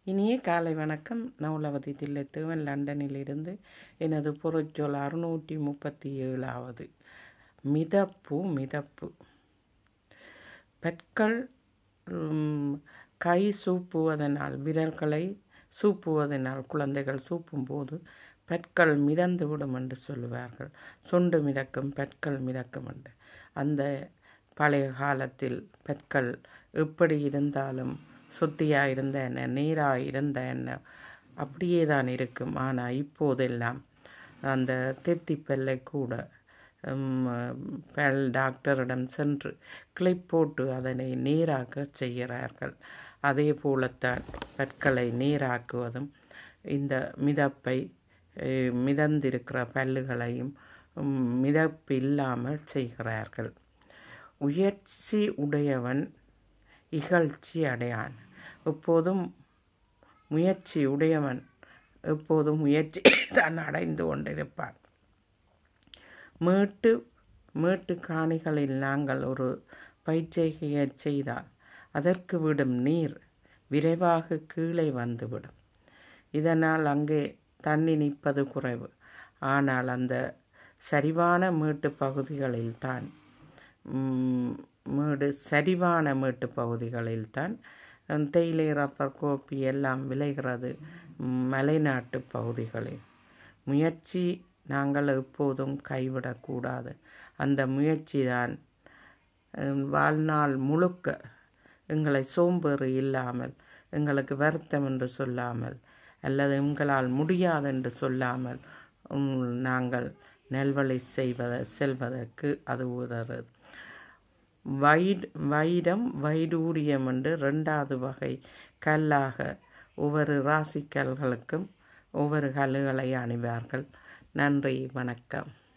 இனிய காலை வணக்கம் நவுலவதி தில்லைத்தேவன் லண்டனிலிருந்து எனது பொருட்சொல் அறுநூற்றி முப்பத்தி ஏழாவது மிதப்பு மிதப்பு பெற்கள் ம், கை சூப்புவதனால் விரல்களை சூப்புவதனால் குழந்தைகள் சூப்பும்போது பெற்கள் மிதந்து விடும் என்று சொல்லுவார்கள் சொண்டு மிதக்கும் பெற்கள் மிதக்கும் என்று அந்த பழைய காலத்தில் பெற்கள் எப்படி இருந்தாலும் சுத்தியாக இருந்த என்ன நீராக இருந்த என்ன அப்படியே தான் இருக்கும் ஆனால் இப்போதெல்லாம் அந்த தெத்திப்பல்லை கூட ம், பல் டாக்டரிடம் சென்று கிளிப் போட்டு அதனை நீராக்க செய்கிறார்கள் அதே போலத்தான் பற்களை நீராக்குவதும் இந்த மிதப்பை அஹ், மிதந்திருக்கிற பல்லுகளையும் ம், மிதப்பு இல்லாமல் செய்கிறார்கள் உயர்ச்சி உடையவன் இகழ்ச்சி அடையான் எப்போதும் முயற்சி உடையவன் எப்போதும் முயற்சி தான் அடைந்து கொண்டிருப்பான் மேட்டு மேட்டு காணிகளில் நாங்கள் ஒரு பயிற்சிகையை செய்தால் அதற்கு விடும் நீர் விரைவாக கீழே வந்துவிடும் இதனால் அங்கே தண்ணி நிற்பது குறைவு ஆனால் அந்த சரிவான மேட்டு பகுதிகளில் தான் ம், மேடு சரிவான மேட்டு பகுதிகளில் தான் தேயிலை ரப்பர் கோப்பி எல்லாம் விளைகிறது ம், மலைநாட்டு பகுதிகளில் முயற்சி நாங்கள் எப்போதும் கைவிடக்கூடாது அந்த முயற்சி தான் ஹம், வாழ்நாள் முழுக்க எங்களை சோம்பேறி இல்லாமல் எங்களுக்கு வருத்தம் என்று சொல்லாமல் அல்லது எங்களால் முடியாது என்று சொல்லாமல் உம், நாங்கள் நல்வழி செய்வத செல்வதற்கு அது உதவுது வைட் வைரம் வைடூரியம் என்று ரெண்டாவது வகை கல்லாக ஒவ்வொரு ராசிக்கல்களுக்கும் ஒவ்வொரு கல்லுகளை அணிவார்கள் நன்றி வணக்கம்